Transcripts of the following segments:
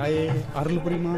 தாயே அருள் புரியுமா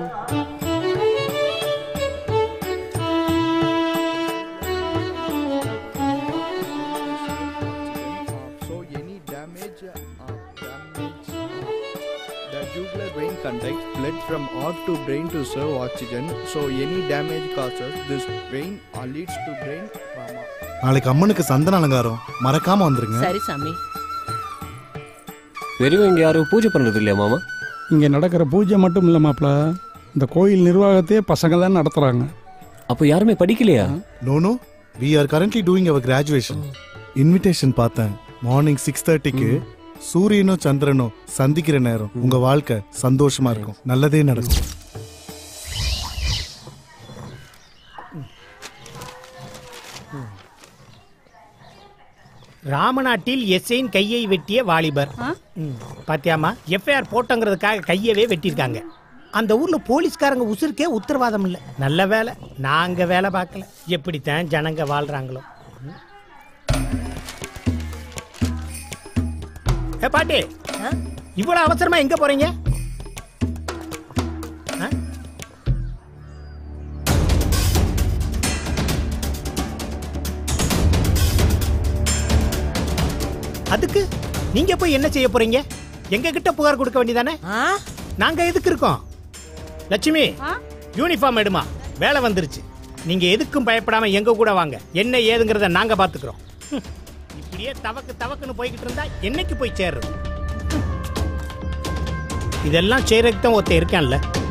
So any damage, uh, damage the jugular vein conducts blood from heart to brain to serve oxygen. So any damage causes this vein or leads to brain trauma. நாளைக்கு அம்மனுக்கு சந்தன அலங்காரம் மறக்காம வந்துருங்க சரி சாமி பெரியவங்க இங்க யாரும் பூஜை பண்றது இல்லையா மாமா இங்கே நடக்கிற பூஜை மட்டும் இல்லை மாப்பிள இந்த கோயில் நிர்வாகத்தையே பசங்க தான் நடத்துகிறாங்க அப்போ யாருமே படிக்கலையா no no we are currently doing our graduation invitation பார்த்தேன் மார்னிங் சிக்ஸ் தேர்ட்டிக்கு சூரியனும் சந்திரனும் சந்திக்கிற நேரம் உங்க வாழ்க்கை சந்தோஷமா இருக்கும் நல்லதே நடக்கும் ராமநாட்டில் எஸ்ஐன் கையை வெட்டிய வாலிபர் ம், பாத்தியாமா எஃப்ஐஆர் போட்டோங்கிறதுக்காக கையவே வெட்டியிருக்காங்க அந்த ஊர்ல போலீஸ்காரங்க உசுருக்கே உத்தரவாதம் இல்ல நல்ல வேலை நாங்க வேலை பார்க்கல எப்படித்தான் ஜனங்க வாழ்றாங்களோ ம். ஏ பாட்டி இவ்வளவு அவசரமா எங்க போறீங்க ஆ? அதுக்கு நீங்க போய் என்ன செய்ய போறீங்க எங்க கிட்ட புகார் கொடுக்க வேண்டியதானே நாங்க எதுக்கு இருக்கோம் லட்சுமி யூனிஃபார்ம் எடுமா வேலை வந்துருச்சு நீங்க எதுக்கும் பயப்படாம எங்க கூட வாங்க என்ன ஏதுங்கிறத நாங்க பாத்துக்கிறோம் ஹம். இப்படியே தவக்கு தவக்குன்னு போய்கிட்டு இருந்தா என்னைக்கு போய் சேர்றது ஹம். இதெல்லாம் செய்யறதுக்கு தான் ஒருத்தன் இருக்கான்ல